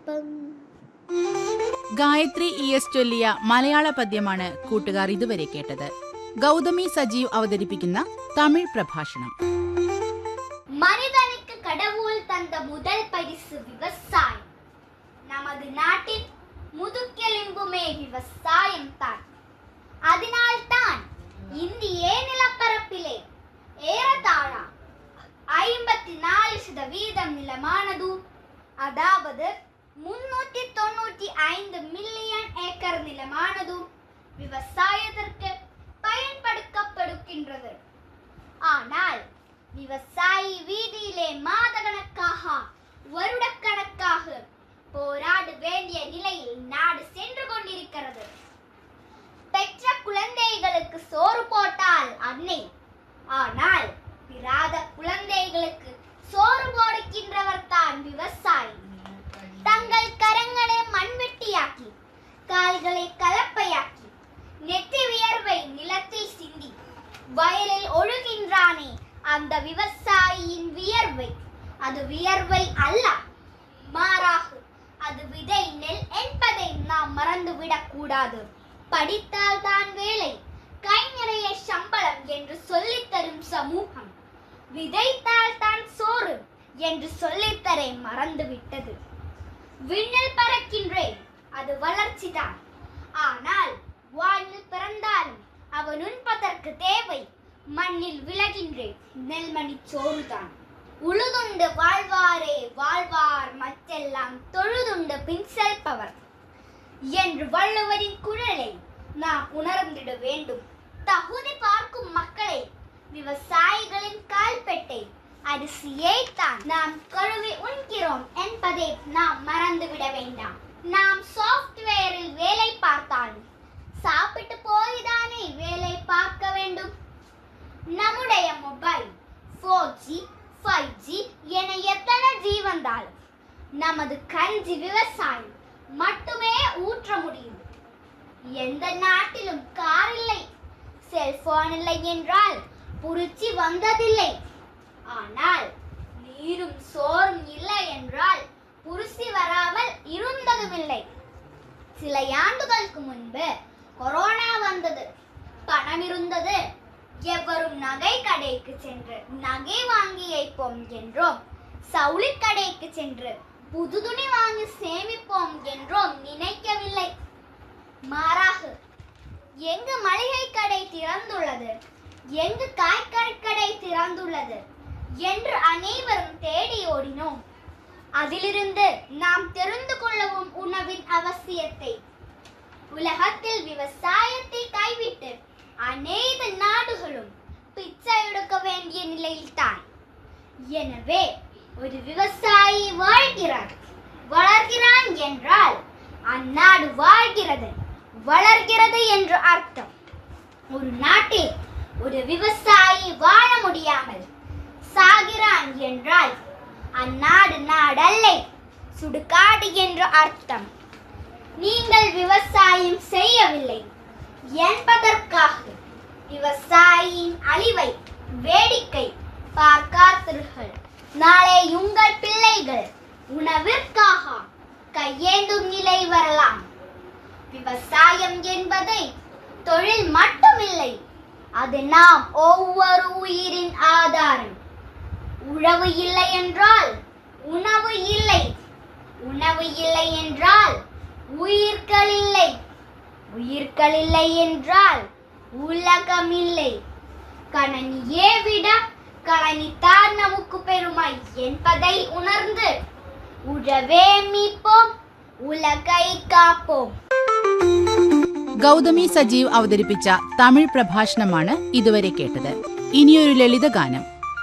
ഒപ്പം Gayathri E S ചൊല്ലിയ മലയാള പദ്യമാണ് കൂട്ടുകാർ ഇതുവരെ കേട്ടത് ഗൗതമി സജീവ് അവതരിപ്പിക്കുന്ന തമിഴ് പ്രഭാഷണം மனிதனுக்கு கடவுள் தந்த முதல் பரிசு விவசாயம் நமது நாட்டின் முதுகெலும்புமே விவசாயம் தான் அதனால்தான் இந்திய நிலப்பரப்பிலே ஏறத்தாழ ஐம்பத்தி நாலு சதவீதம் நிலமானது அதாவது முன்னூற்றி தொண்ணூற்றி ஐந்து மில்லியன் ஏக்கர் நிலமானது விவசாயத்திற்கு பயன்படுத்தப்படுகின்றது ஆனால் விவசாயி வீதியிலே மாதக்கணக்காக வருடக்கணக்காக போராட வேண்டிய நிலையில் நாடு சென்று கொண்டிருக்கிறது பெற்ற குழந்தைகளுக்கு சோறு போட்டால் அன்னை ஆனால் பிறாத குழந்தைகளுக்கு சோறு போடுகின்றவர் தான் விவசாயி தங்கள் கரங்களை மண்வெட்டியாக்கி கால்களை கலப்பையாக்கி நெத்தி வியர்வை நிலத்தில் சிந்தி வயலில் ஒழுகின்றானே அந்த விவசாயியின் வியர்வை அது வியர்வை அல்ல மாறாக அது விதை நெல் என்பதை நாம் மறந்துவிடக் கூடாது படித்தால் தான் வேலை கை நிறைய சம்பளம் என்று சொல்லித் தரும் சமூகம் விதைத்தால் தான் சோறு என்று சொல்லித்தர மறந்துவிட்டது விண்ணில் பறக்கின்றேன் அது வளர்ச்சிதான் ஆனால் வானில் பிறந்தாலும் அவன் உண்பதற்கு தேவை மண்ணில் விலகின்றேன் நெல்மணி சோறுதான் உழுதுண்டு வாழ்வாரே வாழ்வார் மற்றெல்லாம் தொழுதுண்டு பின் செல்பவர் என்று வள்ளுவரின் குரலை நாம் உணர்ந்திட வேண்டும் தகுதி பார்க்கும் மக்களை விவசாயிகளின் கால்பெட்டை அரிசியை தான் நாம் கழுவி உண்கிறோம் என்பதை நாம் மறந்துவிட வேண்டாம் நாம் சாஃப்ட்வேரில் வேலை பார்த்தாலும் சாப்பிட்டு போய்தானே வேலை பார்க்க வேண்டும் நம்முடைய mobile four G five G என எத்தனை ஜி வந்தாலும் நமது கஞ்சி விவசாயம் மட்டுமே ஊற்ற முடியும் எந்த நாட்டிலும் கார் இல்லை செல்போன் இல்லை என்றால் புரிச்சி வந்ததில்லை ஆனால் நீரும் சோறும் இல்லை என்றால் புரிசி வராமல் இருந்ததுமில்லை சில ஆண்டுகளுக்கு முன்பு கொரோனா வந்தது பணம் இருந்தது எவரும் நகை கடைக்கு சென்று நகை வாங்கி வைப்போம் என்றோம் சவுளி கடைக்கு சென்று புது துணி வாங்கி சேமிப்போம் என்றோம் நினைக்கவில்லை மாறாக எங்கு மளிகை கடை திறந்துள்ளது எங்கு காய்கறி கடை திறந்துள்ளது என்று அனைவரும் தேடி ஓடினோம் அதிலிருந்து நாம் தெரிந்து கொள்ளவும் உணவின் அவசியத்தை உலகத்தில் விவசாயத்தை கைவிட்டு அனைத்து நாடுகளும் பிச்சை எடுக்க வேண்டிய நிலையில்தான் எனவே ஒரு விவசாயி வாழ்கிறார் வளர்கிறான் என்றால் அந்நாடு வாழ்கிறது வளர்கிறது என்று அர்த்தம் ஒரு நாட்டில் ஒரு விவசாயி வாழ முடியாமல் சாகிறான் என்றால் அந்நாடு நாடல்லை சுடுகாடு என்று அர்த்தம் நீங்கள் விவசாயம் செய்யவில்லை என்பதற்காக விவசாயியின் அழிவை வேடிக்கை பார்க்காதீர்கள் நாளை உங்கள் பிள்ளைகள் உணவிற்காக கையேந்தும் நிலை வரலாம் விவசாயம் என்பதை தொழில் மட்டுமில்லை அது நாம் ஒவ்வொரு உயிரின் ஆதாரம் உழவு இல்லை என்றால் உணவு இல்லை உணவு இல்லை என்றால் உயிர்கள் இல்லை உயிர்கள் இல்லை என்றால் உலகம் இல்லை கணனியே விட கணனித்தான் நமக்கு பெருமை என்பதை உணர்ந்து உழவே மீட்போம் உலகை കാപ്പോം ഗൗതമി സജീവ് അവതരിപ്പിച്ച തമിഴ് പ്രഭാഷണമാണ് ഇതുവരെ കേട്ടത് ഇനിയൊരു ലളിത ഗാനം